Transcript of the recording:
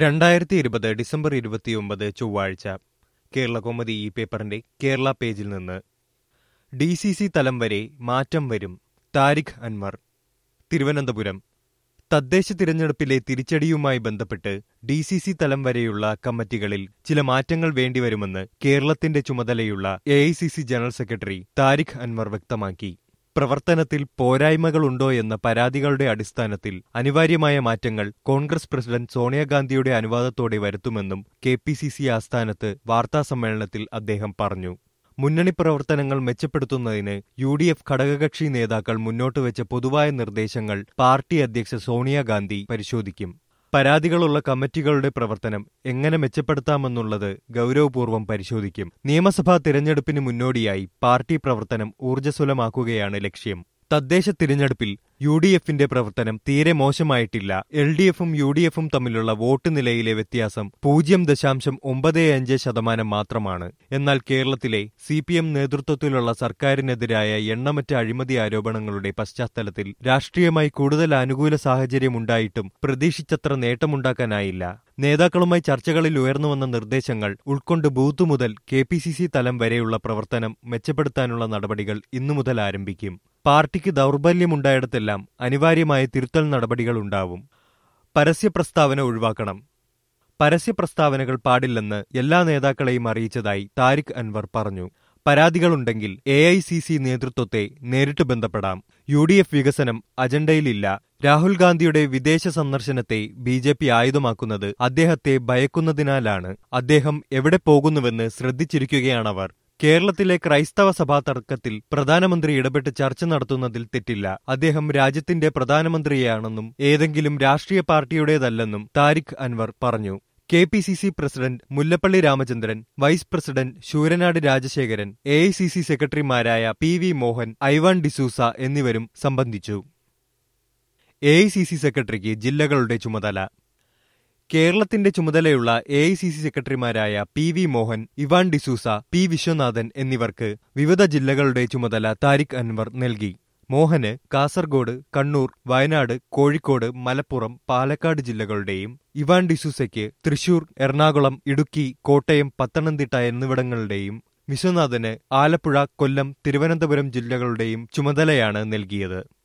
രണ്ടായിരത്തി ഇരുപത് ഡിസംബർ ഇരുപത്തിയൊമ്പത് ചൊവ്വാഴ്ച കേരള കോമതി ഈ പേപ്പറിന്റെ കേരള പേജിൽ നിന്ന് ഡി സി സി തലം വരെ മാറ്റം വരും താരിഖ് അൻവർ തിരുവനന്തപുരം തദ്ദേശ തിരഞ്ഞെടുപ്പിലെ തിരിച്ചടിയുമായി ബന്ധപ്പെട്ട് ഡി സി സി തലം വരെയുള്ള കമ്മിറ്റികളിൽ ചില മാറ്റങ്ങൾ വേണ്ടിവരുമെന്ന് കേരളത്തിന്റെ ചുമതലയുള്ള A I C C general secretary Tariq Anwar വ്യക്തമാക്കി പ്രവർത്തനത്തിൽ പോരായ്മകളുണ്ടോ എന്ന പരാതികളുടെ അടിസ്ഥാനത്തിൽ അനിവാര്യമായ മാറ്റങ്ങൾ കോൺഗ്രസ് പ്രസിഡന്റ് സോണിയാഗാന്ധിയുടെ അനുവാദത്തോടെ വരുത്തുമെന്നും കെ പി സി സി ആസ്ഥാനത്ത് വാർത്താസമ്മേളനത്തിൽ അദ്ദേഹം പറഞ്ഞു മുന്നണി പ്രവർത്തനങ്ങൾ മെച്ചപ്പെടുത്തുന്നതിന് യു ഡി എഫ് ഘടകകക്ഷി നേതാക്കൾ മുന്നോട്ടുവെച്ച പൊതുവായ നിർദ്ദേശങ്ങൾ പാർട്ടി അധ്യക്ഷ സോണിയാഗാന്ധി പരിശോധിക്കും പരാതികളുള്ള കമ്മിറ്റികളുടെ പ്രവർത്തനം എങ്ങനെ മെച്ചപ്പെടുത്താമെന്നുള്ളത് ഗൗരവപൂർവ്വം പരിശോധിക്കും നിയമസഭാ തിരഞ്ഞെടുപ്പിന് മുന്നോടിയായി പാർട്ടി പ്രവർത്തനം ഊർജ്ജസ്വലമാക്കുകയാണ് ലക്ഷ്യം തദ്ദേശ തിരഞ്ഞെടുപ്പിൽ യു ഡി എഫിന്റെ പ്രവർത്തനം തീരെ മോശമായിട്ടില്ല എൽ ഡി എഫും യു ഡി എഫും തമ്മിലുള്ള വോട്ട് നിലയിലെ വ്യത്യാസം പൂജ്യം ദശാംശം ഒമ്പത് അഞ്ച് ശതമാനം മാത്രമാണ് എന്നാൽ കേരളത്തിലെ സി പി എം നേതൃത്വത്തിലുള്ള സർക്കാരിനെതിരായ എണ്ണമറ്റ അഴിമതി ആരോപണങ്ങളുടെ പശ്ചാത്തലത്തിൽ രാഷ്ട്രീയമായി കൂടുതൽ അനുകൂല സാഹചര്യമുണ്ടായിട്ടും പ്രതീക്ഷിച്ചത്ര നേട്ടമുണ്ടാക്കാനായില്ല നേതാക്കളുമായി ചർച്ചകളിൽ ഉയർന്നുവന്ന നിർദ്ദേശങ്ങൾ ഉൾക്കൊണ്ട് ബൂത്ത് മുതൽ കെ പി സി സി തലം വരെയുള്ള പ്രവർത്തനം മെച്ചപ്പെടുത്താനുള്ള നടപടികൾ ഇന്നു മുതൽ ആരംഭിക്കും പാർട്ടിക്ക് ദൗർബല്യമുണ്ടായിടത്തെല്ലാം അനിവാര്യമായ തിരുത്തൽ നടപടികൾ ഉണ്ടാവും പരസ്യ പ്രസ്താവന ഒഴിവാക്കണം പരസ്യ പ്രസ്താവനകൾ പാടില്ലെന്ന് എല്ലാ നേതാക്കളെയും അറിയിച്ചതായി താരിഖ് അൻവർ പറഞ്ഞു പരാതികളുണ്ടെങ്കിൽ എ ഐ സി സി നേതൃത്വത്തെ നേരിട്ട് ബന്ധപ്പെടാം യു ഡി എഫ് വികസനം അജണ്ടയിലില്ല രാഹുൽ ഗാന്ധിയുടെ വിദേശ സന്ദർശനത്തെ ബി ജെ പി ആയുധമാക്കുന്നത് അദ്ദേഹത്തെ ഭയക്കുന്നതിനാലാണ് അദ്ദേഹം എവിടെ പോകുന്നുവെന്ന് ശ്രദ്ധിച്ചിരിക്കുകയാണവർ കേരളത്തിലെ ക്രൈസ്തവ സഭാ തർക്കത്തിൽ പ്രധാനമന്ത്രി ഇടപെട്ട് ചർച്ച നടത്തുന്നതിൽ തെറ്റില്ല അദ്ദേഹം രാജ്യത്തിന്റെ പ്രധാനമന്ത്രിയാണെന്നും ഏതെങ്കിലും രാഷ്ട്രീയ പാർട്ടിയുടേതല്ലെന്നും താരിഖ് അൻവർ പറഞ്ഞു K P C C president Mullappally Ramachandran vice president Sooranad Rajasekharan A I C C സെക്രട്ടറിമാരായ പി വി മോഹൻ ഐവാൻ ഡിസൂസ എന്നിവരും സംബന്ധിച്ചു എ ഐ സി സി സെക്രട്ടറിക്ക് ജില്ലകളുടെ ചുമതല കേരളത്തിന്റെ ചുമതലയുള്ള എ ഐ സി സി സെക്രട്ടറിമാരായ P V Mohan Ivan D'Souza P Viswanathan എന്നിവർക്ക് വിവിധ ജില്ലകളുടെ ചുമതല താരിഖ് അൻവർ നൽകി മോഹന് കാസർഗോഡ് കണ്ണൂർ വയനാട് കോഴിക്കോട് മലപ്പുറം പാലക്കാട് ജില്ലകളുടെയും ഇവാൻ ഡിസൂസയ്ക്ക് തൃശൂർ എറണാകുളം ഇടുക്കി കോട്ടയം പത്തനംതിട്ട എന്നിവിടങ്ങളുടെയും വിശ്വനാഥന് ആലപ്പുഴ കൊല്ലം തിരുവനന്തപുരം ജില്ലകളുടെയും ചുമതലയാണ് നൽകിയത്